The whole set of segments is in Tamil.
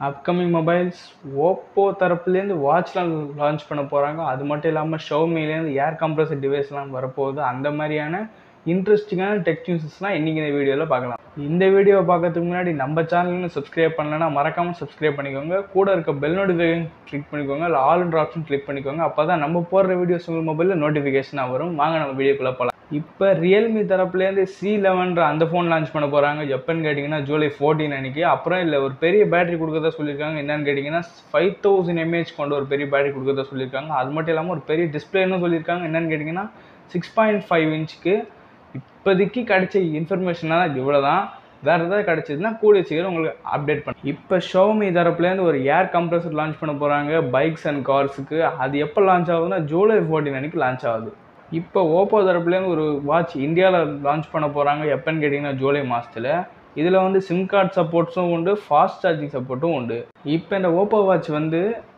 அப்கமிங் மொபைல்ஸ் ஓப்போ தரப்புலேருந்து வாட்ச்லாம் லான்ச் பண்ண போகிறாங்க அது மட்டும் இல்லாமல் ஷவுமிலேருந்து ஏர் கம்ப்ரஸர் டிவைஸ்லாம் வரப்போகுது அந்த மாதிரியான இன்ட்ரெஸ்டிங்கான டெக் நியூஸஸ்லாம் இன்றைக்கி இந்த வீடியோவில் பார்க்கலாம் இந்த வீடியோவை பார்க்கறதுக்கு முன்னாடி நம்ம சேனல்னு சப்ஸ்கிரைப் பண்ணலன்னா மறக்காமல் சப்ஸ்கிரைப் பண்ணிக்கோங்க கூட இருக்க பெல் நோட்டிஃபிகேஷன் கிளிக் பண்ணிக்கோங்க இல்லை ஆல்ன்ற ஆப்ஷன் கிளிக் பண்ணிக்கோங்க அப்போ தான் நம்ம போடுற வீடியோஸ் உங்கள் மொபைலில் நோட்டிஃபிகேஷனாக வரும் வாங்க நம்ம வீடியோக்குள்ளே போகலாம் இப்போ ரியல்மி தரப்புலேருந்து சி லெவன்ற அந்த ஃபோன் லான்ச் பண்ண போகிறாங்க எப்போன்னு கேட்டிங்கன்னா ஜூலை ஃபோர்டீன் அன்றைக்கி அப்புறம் இல்லை ஒரு பெரிய பேட்டரி கொடுக்கறதா சொல்லியிருக்காங்க என்னன்னு கேட்டிங்கன்னா ஃபைவ் தௌசண்ட் எம்ஏஹெச் கொண்ட ஒரு பெரிய பேட்டரி கொடுக்கறதா சொல்லியிருக்காங்க அது மட்டும் இல்லாமல் ஒரு பெரிய டிஸ்பிளேன்னு சொல்லியிருக்காங்க என்னன்னு கேட்டிங்கன்னா சிக்ஸ் பாயிண்ட் ஃபைவ் இன்ச்சுக்கு இப்போதைக்கு கிடைச்ச இன்ஃபர்மேஷனாக இவ்வளோ தான் வேறு ஏதாவது கிடச்சிதுன்னா கூடிய சீக்கிரம் உங்களுக்கு அப்டேட் பண்ண இப்போ ஷோமி தரப்புலேருந்து ஒரு ஏர் கம்ப்ரஸர் லான்ச் பண்ண போகிறாங்க பைக்ஸ் அண்ட் கார்ஸுக்கு அது எப்போ லான்ச் ஆகுதுன்னா ஜூலை ஃபோர்டீன் அன்றைக்கி லான்ச் ஆகுது இப்போ ஓப்போ தரப்புலேருந்து ஒரு வாட்ச் இந்தியாவில் லான்ச் பண்ண போகிறாங்க எப்போன்னு கேட்டிங்கன்னா ஜூலை மாதத்தில் இதில் வந்து சிம் கார்டு சப்போர்ட்ஸும் உண்டு ஃபாஸ்ட் சார்ஜிங் சப்போர்ட்டும் உண்டு இப்போ இந்த ஓப்போ வாட்ச் வந்து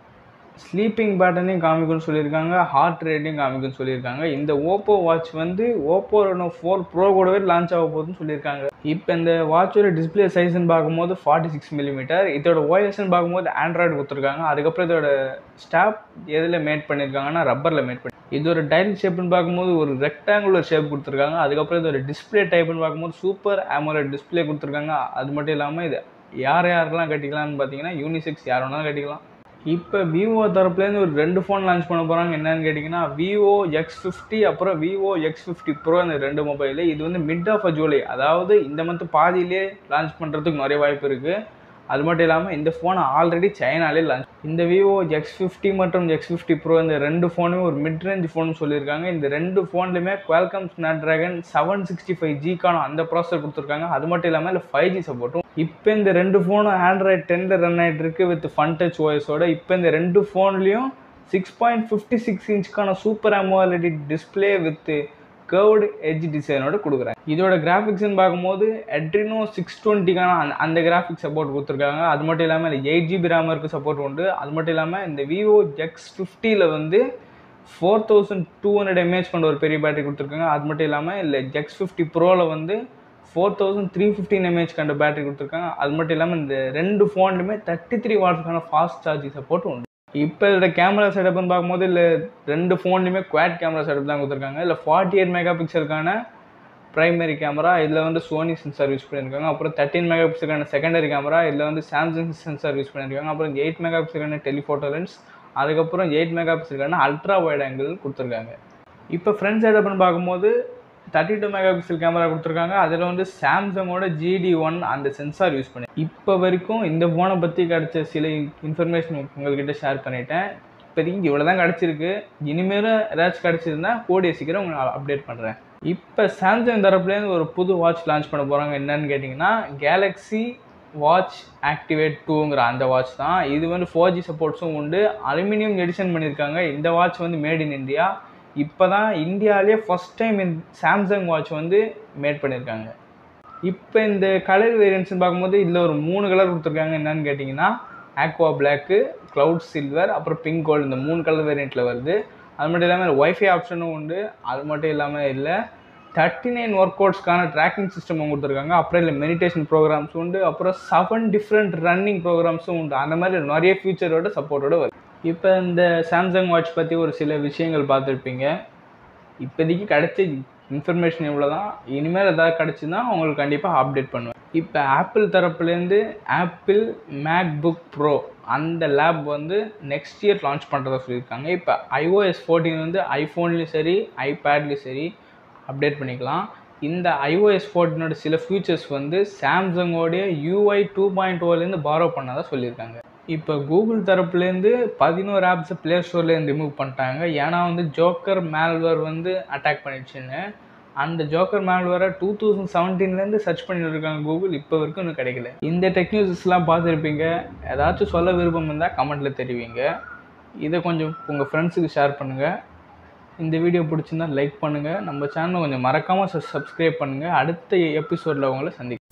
ஸ்லீப்பிங் பேட்டர்னையும் காமிக்கும்னு சொல்லியிருக்காங்க ஹார்ட் ரேட்டையும் காமிக்கும்னு சொல்லியிருக்காங்க இந்த ஓப்போ வாட்ச் வந்து ஓப்போ ரெனோ ஃபோர் ப்ரோ கூடவே லான்ச் ஆக போகுதுன்னு சொல்லியிருக்காங்க இப்போ இந்த வாட்சோட டிஸ்பிளே சைஸ்ன்னு பார்க்கும்போது ஃபார்ட்டி சிக்ஸ் மில்லிமீட்டர் இதோட ஓஎஸ்ன்னு பார்க்கும்போது ஆண்ட்ராய்டு கொடுத்துருக்காங்க அதுக்கப்புறம் இதோட ஸ்டாப் எதில் மேட் பண்ணியிருக்காங்கன்னா ரப்பரில் மேட் பண்ணி இதோட டைல் ஷேப்னு பார்க்கும்போது ஒரு ரெக்டாங்குலர் ஷேப் கொடுத்துருக்காங்க அதுக்கப்புறம் இதோட டிஸ்பிளே டைப்னு பார்க்கும்போது சூப்பர் ஆமோலட் டிஸ்பிளே கொடுத்துருக்காங்க அது மட்டும் இல்லாமல் இது யார் யாரெல்லாம் கட்டிக்கலாம்னு பார்த்தீங்கன்னா யூனிசெக்ஸ் யார் வேணாலும் கட்டிக்கலாம் இப்போ விவோ தரப்புலேருந்து ஒரு ரெண்டு ஃபோன் லான்ச் பண்ண போகிறாங்க என்னன்னு கேட்டிங்கன்னா விவோ எக்ஸ் ஃபிஃப்டி அப்புறம் விவோ எக்ஸ் ஃபிஃப்டி ப்ரோ இந்த ரெண்டு மொபைலு இது வந்து மிட் ஆஃப் ஜூலை அதாவது இந்த மந்த் பாதியிலே லான்ச் பண்ணுறதுக்கு நிறைய வாய்ப்பு இருக்குது அது மட்டும் இல்லாமல் இந்த ஃபோனை ஆல்ரெடி சைனாலே லான்ச் இந்த விவோ எக்ஸ் ஃபிஃப்டி மற்றும் எக்ஸ் ஃபிஃப்டி ப்ரோ இந்த ரெண்டு ஃபோனுமே ஒரு மிட் ரேஞ்ச் ஃபோன் சொல்லியிருக்காங்க இந்த ரெண்டு ஃபோன்லையுமே Qualcomm Snapdragon seven sixty five ஜிக்கான அந்த ப்ராசஸர் கொடுத்துருக்காங்க அது மட்டும் இல்லாமல் இல்லை ஃபைவ் ஜி சப்போர்ட்டும் இப்போ இந்த ரெண்டு ஃபோனும் ஆண்ட்ராய்ட் டென்னில் ரன் ஆகிட்டு இருக்கு வித் ஃபன் டச் ஓஎஸோட இப்போ இந்த ரெண்டு ஃபோன்லேயும் சிக்ஸ் பாயிண்ட் ஃபிஃப்டி சிக்ஸ் இன்ச்சுக்கான super AMOLED display with curved edge டிசைனோட கொடுக்குறாங்க இதோட கிராஃபிக்ஸ்னு பார்க்கும்போது எட்ரினோ சிக்ஸ் டுவெண்ட்டிக்கான அந்த அந்த கிராஃபிக்ஸ் சப்போர்ட் கொடுத்துருக்காங்க அது மட்டும் இல்லாமல் இல்லை எயிட் ஜிபி ரேமருக்கு சப்போர்ட் உண்டு அது மட்டும் இல்லாமல் இந்த விவோ எக்ஸ் ஃபிஃப்டியில் வந்து four thousand two hundred mAh கொண்ட ஒரு பெரிய பேட்டரி கொடுத்துருக்காங்க அது மட்டும் இல்லாமல் இல்லை எக்ஸ் ஃபிஃப்டி ப்ரோவில் வந்து four thousand three fifteen mAh கண்ட பேட்டரி கொடுத்துருக்காங்க அது மட்டும் இல்லாமல் இந்த ரெண்டு ஃபோன்லையுமே தேர்ட்டி த்ரீ வாட்ஸ்க்கான ஃபாஸ்ட் சார்ஜிங் சப்போர்ட் உண்டு இப்போ இதோட கேமரா செட்டப்னு பார்க்கும்போது இல்லை ரெண்டு ஃபோன்லையுமே குவாட் கேமரா செட்டப் தான் கொடுத்துருக்காங்க இல்லை ஃபார்ட்டி எயிட் மெகா பிக்சலுக்கான ப்ரைமரி கேமரா இதில் வந்து சோனி சென்சார் யூஸ் பண்ணியிருக்காங்க அப்புறம் தேர்ட்டின் மெகா பிக்சலுக்கான செகண்டரி கேமரா இதில் வந்து சாம்சங் சென்சார் யூஸ் பண்ணியிருக்காங்க அப்புறம் எயிட் மெகா பிக்சலுக்கான டெலிஃபோட்டோ லென்ஸ் அதுக்கப்புறம் எயிட் மெகா பிக்சலுக்கான அல்ட்ரா வைட் ஆங்கிள் கொடுத்துருக்காங்க இப்போ ஃப்ரண்ட் செட்டப்னு பார்க்கும்போது thirty two megapixel camera கொடுத்துருக்காங்க அதில் வந்து சாம்சங்கோட ஜிடி ஒன் அந்த சென்சார் யூஸ் பண்ணி இப்போ வரைக்கும் இந்த ஃபோனை பற்றி கிடச்ச சில இன்ஃபர்மேஷன் உங்கள்கிட்ட ஷேர் பண்ணிட்டேன் இப்போதைக்கு இவ்வளோ தான் கிடச்சிருக்கு இனிமேலும் ஏதாச்சும் கிடச்சிருந்தா கூடிய சீக்கிரம் உங்களுக்கு அப்டேட் பண்ணுறேன் இப்போ சாம்சங் தரப்புலேருந்து ஒரு புது வாட்ச் லான்ச் பண்ண போகிறாங்க என்னன்னு கேட்டிங்கன்னா கேலக்ஸி வாட்ச் ஆக்டிவேட் டூங்கிற அந்த வாட்ச் தான் இது வந்து ஃபோர் ஜி சப்போர்ட்ஸும் உண்டு அலுமினியம் எடிஷன் பண்ணியிருக்காங்க இந்த வாட்ச் வந்து மேட் இன் இந்தியா இப்போ தான் இந்தியாவிலே ஃபஸ்ட் டைம் இந்த சாம்சங் வாட்ச் வந்து மேட் பண்ணியிருக்காங்க இப்போ இந்த கலர் வேரியன்ட்ஸ்னு பார்க்கும்போது இதில் ஒரு மூணு கலர் கொடுத்துருக்காங்க என்னன்னு கேட்டிங்கன்னா ஆக்வா பிளாக்கு க்ளவுட் சில்வர் அப்புறம் பிங்க் கோல்டு இந்த மூணு கலர் வேரியண்ட்டில் வருது அது மட்டும் இல்லாமல் ஒய்ஃபை ஆப்ஷனும் உண்டு அது மட்டும் இல்லாமல் இல்லை தேர்ட்டி நைன் ஒர்க் அவுட்ஸ்க்கான ட்ராக்கிங் சிஸ்டமும் கொடுத்துருக்காங்க அப்புறம் இல்லை மெடிடேஷன் ப்ரோக்ராம்ஸ் உண்டு அப்புறம் செவன் டிஃப்ரெண்ட் ரன்னிங் ப்ரோக்ராம்ஸும் உண்டு அந்த மாதிரி நிறைய ஃபியூச்சரோட சப்போர்ட்டோட வருது இப்போ இந்த சாம்சங் வாட்ச் பற்றி ஒரு சில விஷயங்கள் பார்த்துருப்பீங்க இப்போதைக்கு கிடைச்ச இன்ஃபர்மேஷன் இவ்வளோ தான் இனிமேல் ஏதாவது கிடச்சின்னா உங்களுக்கு கண்டிப்பாக அப்டேட் பண்ணுவேன் இப்போ ஆப்பிள் தரப்புலேருந்து ஆப்பிள் மேக் புக் ப்ரோ அந்த லேப் வந்து நெக்ஸ்ட் இயர் லான்ச் பண்ணுறதா சொல்லியிருக்காங்க இப்போ ஐஓஎஸ் ஃபோர்டீன் வந்து ஐஃபோன்லேயும் சரி ஐபேட்லேயும் சரி அப்டேட் பண்ணிக்கலாம் இந்த ஐஓஎஸ் ஃபோர்டீனோட சில ஃபியூச்சர்ஸ் வந்து சாம்சங்கோடைய யூஐ டூ பாயிண்ட் ஓலேருந்து பாரோ பண்ணதாக சொல்லியிருக்காங்க இப்போ கூகுள் தரப்புலேருந்து பதினோரு ஆப்ஸை ப்ளே ஸ்டோர்லேருந்து ரிமூவ் பண்ணிட்டாங்க ஏன்னா வந்து ஜோக்கர் மேல்வேர் வந்து அட்டாக் பண்ணிடுச்சுன்னு அந்த ஜோக்கர் மேல்வேரை டூ தௌசண்ட் செவன்டீன்லேருந்து சர்ச் பண்ணிட்டு இருக்காங்க கூகுள் இப்போ வரைக்கும் இன்னும் கிடைக்கல இந்த டெக்னிக்ஸ்லாம் பார்த்துருப்பீங்க ஏதாச்சும் சொல்ல விருப்பம் இருந்தால் கமெண்ட்டில் தெரிவிங்க இதை கொஞ்சம் உங்கள் ஃப்ரெண்ட்ஸுக்கு ஷேர் பண்ணுங்கள் இந்த வீடியோ பிடிச்சிருந்தா லைக் பண்ணுங்கள் நம்ம சேனலை கொஞ்சம் மறக்காமல் சப்ஸ்கிரைப் பண்ணுங்கள் அடுத்த எபிசோடில் உங்களை சந்திக்கிறேன்